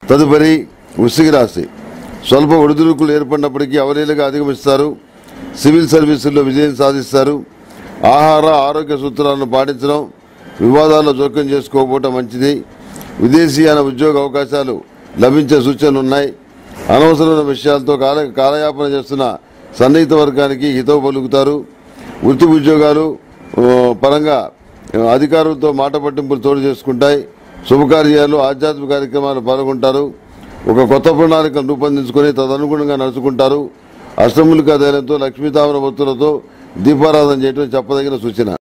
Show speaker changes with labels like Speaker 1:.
Speaker 1: తదుపరి వృశ్చిక రాశి స్వల్ప ఒడిదుడుకులు ఏర్పడినప్పటికీ అవలీలుగా అధిగమిస్తారు సివిల్ సర్వీసుల్లో విజయం సాధిస్తారు ఆహార ఆరోగ్య సూత్రాలను పాటించడం వివాదాల్లో జోక్యం చేసుకోకపోవటం మంచిది విదేశీయాన ఉద్యోగ అవకాశాలు లభించే సూచనలు ఉన్నాయి అనవసరమైన విషయాలతో కాల కాలయాపన చేస్తున్న సన్నిహిత వర్గానికి హితవు పలుకుతారు వృత్తి ఉద్యోగాలు ఆ, పరంగా ఆ, అధికారులతో మాట పట్టింపులు తోడు చేసుకుంటాయి శుభకార్యాలు ఆధ్యాత్మిక కార్యక్రమాలు పాల్గొంటారు ఒక కొత్త ప్రణాళికను రూపొందించుకొని తదనుగుణంగా నడుచుకుంటారు అష్టములికా ధైర్యంతో లక్ష్మీతామర భక్తులతో దీపారాధన చేయడం చెప్పదగిన సూచన